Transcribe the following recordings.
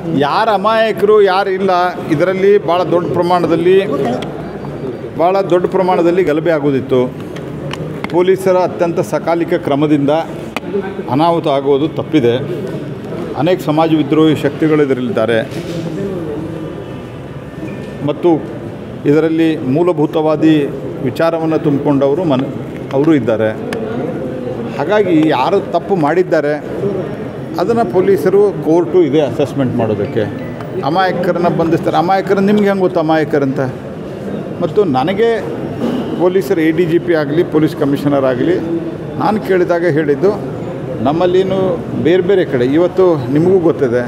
ಯಾರು ಅಮಾಯಕರು ಯಾರು ಇಲ್ಲ ಇದರಲ್ಲಿ ಭಾಳ ದೊಡ್ಡ ಪ್ರಮಾಣದಲ್ಲಿ ಭಾಳ ದೊಡ್ಡ ಪ್ರಮಾಣದಲ್ಲಿ ಗಲಭೆ ಆಗೋದಿತ್ತು ಪೊಲೀಸರ ಅತ್ಯಂತ ಸಕಾಲಿಕ ಕ್ರಮದಿಂದ ಅನಾಹುತ ಆಗುವುದು ತಪ್ಪಿದೆ ಅನೇಕ ಸಮಾಜ ವಿದ್ರೋಹಿ ಶಕ್ತಿಗಳು ಇದರಲ್ಲಿದ್ದಾರೆ ಮತ್ತು ಇದರಲ್ಲಿ ಮೂಲಭೂತವಾದಿ ವಿಚಾರವನ್ನು ತುಂಬಿಕೊಂಡವರು ಮನ್ ಅವರು ಇದ್ದಾರೆ ಹಾಗಾಗಿ ಯಾರು ತಪ್ಪು ಮಾಡಿದ್ದಾರೆ ಅದನ್ನು ಪೊಲೀಸರು ಕೋರ್ಟು ಇದೆ ಅಸೆಸ್ಮೆಂಟ್ ಮಾಡೋದಕ್ಕೆ ಅಮಾಯಕರನ್ನ ಬಂಧಿಸ್ತಾರೆ ಅಮಾಯಕರು ನಿಮ್ಗೆ ಹೆಂಗೆ ಗೊತ್ತು ಅಮಾಯಕರಂತ ಮತ್ತು ನನಗೆ ಪೊಲೀಸರು ಎ ಡಿ ಜಿ ಪಿ ಆಗಲಿ ಪೊಲೀಸ್ ಕಮಿಷನರ್ ಆಗಲಿ ನಾನು ಕೇಳಿದಾಗ ಹೇಳಿದ್ದು ನಮ್ಮಲ್ಲಿನೂ ಬೇರೆ ಬೇರೆ ಕಡೆ ಇವತ್ತು ನಿಮಗೂ ಗೊತ್ತಿದೆ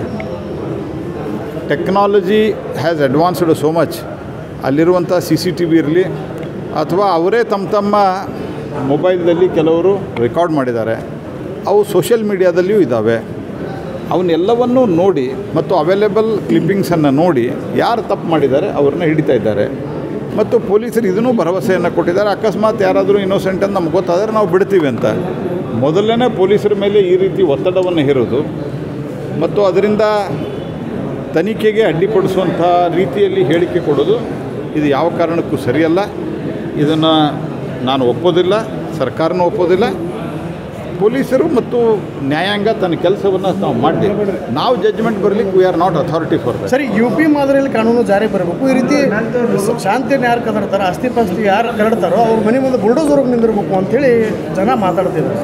technology has advanced so much ಅಲ್ಲಿರುವಂಥ ಸಿ ಸಿ ಟಿ ವಿ ಇರಲಿ ಅಥವಾ ಅವರೇ ತಮ್ಮ ತಮ್ಮ ಮೊಬೈಲ್ದಲ್ಲಿ ಕೆಲವರು ರೆಕಾರ್ಡ್ ಮಾಡಿದ್ದಾರೆ ಅವು ಸೋಷಿಯಲ್ ಮೀಡಿಯಾದಲ್ಲಿಯೂ ಇದ್ದಾವೆ ಅವನ್ನೆಲ್ಲವನ್ನೂ ನೋಡಿ ಮತ್ತು ಅವೈಲೇಬಲ್ ಕ್ಲಿಪ್ಪಿಂಗ್ಸನ್ನು ನೋಡಿ ಯಾರು ತಪ್ಪು ಮಾಡಿದ್ದಾರೆ ಅವ್ರನ್ನ ಹಿಡಿತಾ ಇದ್ದಾರೆ ಮತ್ತು ಪೊಲೀಸರು ಇದನ್ನೂ ಭರವಸೆಯನ್ನು ಕೊಟ್ಟಿದ್ದಾರೆ ಅಕಸ್ಮಾತ್ ಯಾರಾದರೂ ಇನ್ನೋಸೆಂಟ್ ಅಂತ ನಮ್ಗೆ ಗೊತ್ತಾದರೆ ನಾವು ಬಿಡ್ತೀವಿ ಅಂತ ಮೊದಲನೇ ಪೊಲೀಸರ ಮೇಲೆ ಈ ರೀತಿ ಒತ್ತಡವನ್ನು ಹೇರೋದು ಮತ್ತು ಅದರಿಂದ ತನಿಖೆಗೆ ಅಡ್ಡಿಪಡಿಸುವಂಥ ರೀತಿಯಲ್ಲಿ ಹೇಳಿಕೆ ಕೊಡೋದು ಇದು ಯಾವ ಕಾರಣಕ್ಕೂ ಸರಿಯಲ್ಲ ಇದನ್ನು ನಾನು ಒಪ್ಪೋದಿಲ್ಲ ಸರ್ಕಾರನೂ ಒಪ್ಪೋದಿಲ್ಲ ಪೊಲೀಸರು ಮತ್ತು ನ್ಯಾಯಾಂಗ ತನ್ನ ಕೆಲಸವನ್ನು ನಾವು ಮಾಡಲಿ ನಾವು ಜಡ್ಜ್ಮೆಂಟ್ ಬರಲಿಕ್ಕೆ we are not authority for that ಸರಿ ಯು ಪಿ ಮಾದರಿಯಲ್ಲಿ ಕಾನೂನು ಜಾರಿ ಬರಬೇಕು ಈ ರೀತಿ ಶಾಂತಿಯನ್ನು ಯಾರು ಕದಡ್ತಾರೋ ಆಸ್ತಿ ಪಾಸ್ತಿ ಯಾರು ಕದಡ್ತಾರೋ ಅವ್ರ ಮನೆ ಮುಂದೆ ಬುಲ್ಡೋಸರ್ಗೆ ನಿಂದಿರ್ಬೇಕು ಅಂತೇಳಿ ಜನ ಮಾತಾಡ್ತಿದ್ದಾರೆ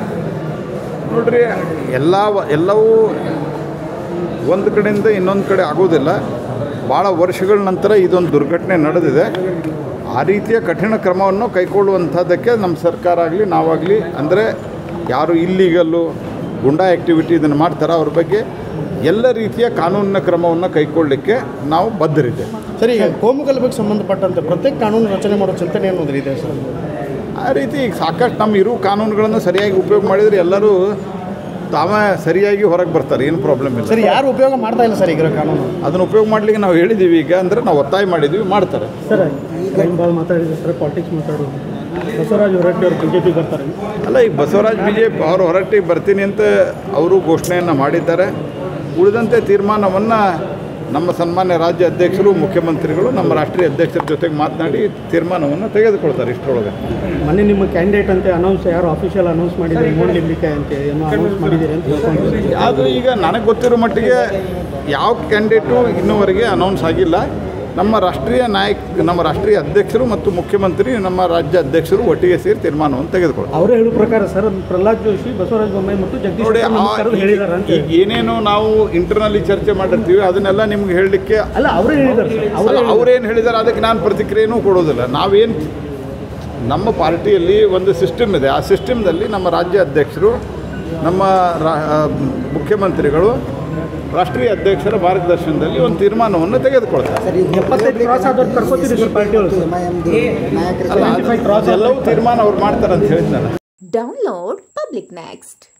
ನೋಡ್ರಿ ಎಲ್ಲ ಎಲ್ಲವೂ ಒಂದು ಕಡೆಯಿಂದ ಇನ್ನೊಂದು ಕಡೆ ಆಗೋದಿಲ್ಲ ಭಾಳ ವರ್ಷಗಳ ನಂತರ ಇದೊಂದು ದುರ್ಘಟನೆ ನಡೆದಿದೆ ಆ ರೀತಿಯ ಕಠಿಣ ಕ್ರಮವನ್ನು ಕೈಗೊಳ್ಳುವಂಥದ್ದಕ್ಕೆ ನಮ್ಮ ಸರ್ಕಾರ ಆಗಲಿ ನಾವಾಗಲಿ ಅಂದರೆ ಯಾರು ಇಲ್ಲೀಗಲ್ಲು ಗುಂಡಾ ಆ್ಯಕ್ಟಿವಿಟಿ ಇದನ್ನು ಮಾಡ್ತಾರೋ ಅವ್ರ ಬಗ್ಗೆ ಎಲ್ಲ ರೀತಿಯ ಕಾನೂನಿನ ಕ್ರಮವನ್ನು ಕೈಗೊಳ್ಳಲಿಕ್ಕೆ ನಾವು ಬದ್ಧರಿದ್ದೇವೆ ಸರಿ ಈಗ ಕೋಮು ಗಲಭೆಗೆ ಸಂಬಂಧಪಟ್ಟಂತೆ ಪ್ರತ್ಯೇಕ ಕಾನೂನು ರಚನೆ ಮಾಡೋ ಚಿಂತನೆ ಅನ್ನೋದು ಇದೆ ಸರ್ ಆ ರೀತಿ ಈಗ ಸಾಕಷ್ಟು ನಮ್ಮ ಇರೋ ಕಾನೂನುಗಳನ್ನು ಸರಿಯಾಗಿ ಉಪಯೋಗ ಮಾಡಿದರೆ ಎಲ್ಲರೂ ತಾವೇ ಸರಿಯಾಗಿ ಹೊರಗೆ ಬರ್ತಾರೆ ಏನು ಪ್ರಾಬ್ಲಮ್ ಇಲ್ಲ ಸರಿ ಯಾರು ಉಪಯೋಗ ಮಾಡ್ತಾ ಇಲ್ಲ ಸರ್ ಈಗ ಕಾನೂನು ಅದನ್ನು ಉಪಯೋಗ ಮಾಡಲಿಕ್ಕೆ ನಾವು ಹೇಳಿದ್ದೀವಿ ಈಗ ಅಂದರೆ ನಾವು ಒತ್ತಾಯ ಮಾಡಿದ್ದೀವಿ ಮಾಡ್ತಾರೆ ಸರ್ ಭಾಳ ಮಾತಾಡಿದ್ರೆ ಸರ್ ಪಾಲಿಟಿಕ್ಸ್ ಮಾತಾಡೋದು ಬಸವರಾಜ್ ಹೊರಟ್ಟಿ ಅವರು ಬಿ ಜೆ ಪಿ ಬರ್ತಾರೆ ಅಲ್ಲ ಈಗ ಬಸವರಾಜ್ ಬಿ ಜೆ ಪಿ ಅವರು ಹೊರಟಿಗೆ ಬರ್ತೀನಿ ಅಂತ ಅವರು ಘೋಷಣೆಯನ್ನು ಮಾಡಿದ್ದಾರೆ ಉಳಿದಂತೆ ತೀರ್ಮಾನವನ್ನು ನಮ್ಮ ಸನ್ಮಾನ್ಯ ರಾಜ್ಯ ಅಧ್ಯಕ್ಷರು ಮುಖ್ಯಮಂತ್ರಿಗಳು ನಮ್ಮ ರಾಷ್ಟ್ರೀಯ ಅಧ್ಯಕ್ಷರ ಜೊತೆಗೆ ಮಾತನಾಡಿ ತೀರ್ಮಾನವನ್ನು ತೆಗೆದುಕೊಳ್ತಾರೆ ಇಷ್ಟರೊಳಗೆ ಮೊನ್ನೆ ನಿಮ್ಮ ಕ್ಯಾಂಡಿಡೇಟ್ ಅಂತ ಅನೌನ್ಸ್ ಯಾರು ಅಫಿಷಿಯಲ್ ಅನೌನ್ಸ್ ಮಾಡಿದ್ದಾರೆ ಮೋಹನ್ ಲಿಂಬಿಕೆ ಅಂತ ಏನೋ ಅನೌನ್ಸ್ ಮಾಡಿದ್ದೀರಿ ಅಂತ ತಿಳ್ಕೊಂಡಿದ್ದೀನಿ ಅದು ಈಗ ನನಗೆ ಗೊತ್ತಿರೋ ಮಟ್ಟಿಗೆ ಯಾವ ಕ್ಯಾಂಡಿಡೇಟು ಇನ್ನೂವರೆಗೆ ಅನೌನ್ಸ್ ಆಗಿಲ್ಲ ನಮ್ಮ ರಾಷ್ಟ್ರೀಯ ನಾಯಕ ನಮ್ಮ ರಾಷ್ಟ್ರೀಯ ಅಧ್ಯಕ್ಷರು ಮತ್ತು ಮುಖ್ಯಮಂತ್ರಿ ನಮ್ಮ ರಾಜ್ಯ ಅಧ್ಯಕ್ಷರು ಒಟ್ಟಿಗೆ ಸೇರಿ ತೀರ್ಮಾನವನ್ನು ತೆಗೆದುಕೊಳ್ತಾರೆ ಅವರೇ ಹೇಳೋ ಪ್ರಕಾರ ಸರ್ ಪ್ರಹ್ಲಾದ್ ಜೋಶಿ ಬಸವರಾಜ ಬೊಮ್ಮಾಯಿ ಮತ್ತು ಜಗದೀಶ್ ನೋಡಿ ಶೆಟ್ಟರ್ ಆ- ನಮ್ಮ ಕರೆದು ಹೇಳಿದ್ದಾರೆ ಅಂತ ಈಗ ಏನೇನು ನಾವು ಇಂಟರ್ನಲ್ಲಿ ಚರ್ಚೆ ಮಾಡಿರ್ತೀವಿ ಅದನ್ನೆಲ್ಲ ನಿಮ್ಗೆ ಹೇಳಲಿಕ್ಕೆ ಅಲ್ಲ ಅವರೇ ಹೇಳಿದ್ದಾರೆ ಸರ್ ಅಲ್ಲ ಅವರೇ ಅವ್ರೇನು ಹೇಳಿದ್ದಾರೆ ಅದಕ್ಕೆ ನಾನು ಪ್ರತಿಕ್ರಿಯೆನೂ ಕೊಡೋದಿಲ್ಲ ನಾವೇನು ನಮ್ಮ ಪಾರ್ಟಿಯಲ್ಲಿ ಒಂದು ಸಿಸ್ಟಮ್ ಇದೆ ಆ ಸಿಸ್ಟಮ್ದಲ್ಲಿ ನಮ್ಮ ರಾಜ್ಯ ಅಧ್ಯಕ್ಷರು ನಮ್ಮ ರಾ ಆ, ಮುಖ್ಯಮಂತ್ರಿಗಳು ರಾಷ್ಟ್ರೀಯ ಅಧ್ಯಕ್ಷರ ಮಾರ್ಗದರ್ಶನದಲ್ಲಿ ಒಂದು ತೀರ್ಮಾನವನ್ನು ತೆಗೆದುಕೊಳ್ತಾರೆ ಎಪ್ಪತ್ತೈದು ಕ್ರಾಸ್ ಆದವ್ರು ಕರ್ಕೋತೀರಿ ಸರ್ ಪಾರ್ಟಿ ಒಳಗೆ ಅಲ್ಲ ಅದು- ಎಲ್ಲವೂ ತೀರ್ಮಾನ ಅವ್ರು ಮಾಡ್ತಾರೆ ಅಂತ ಹೇಳಿದ್ದಾರೆ Download Public Next.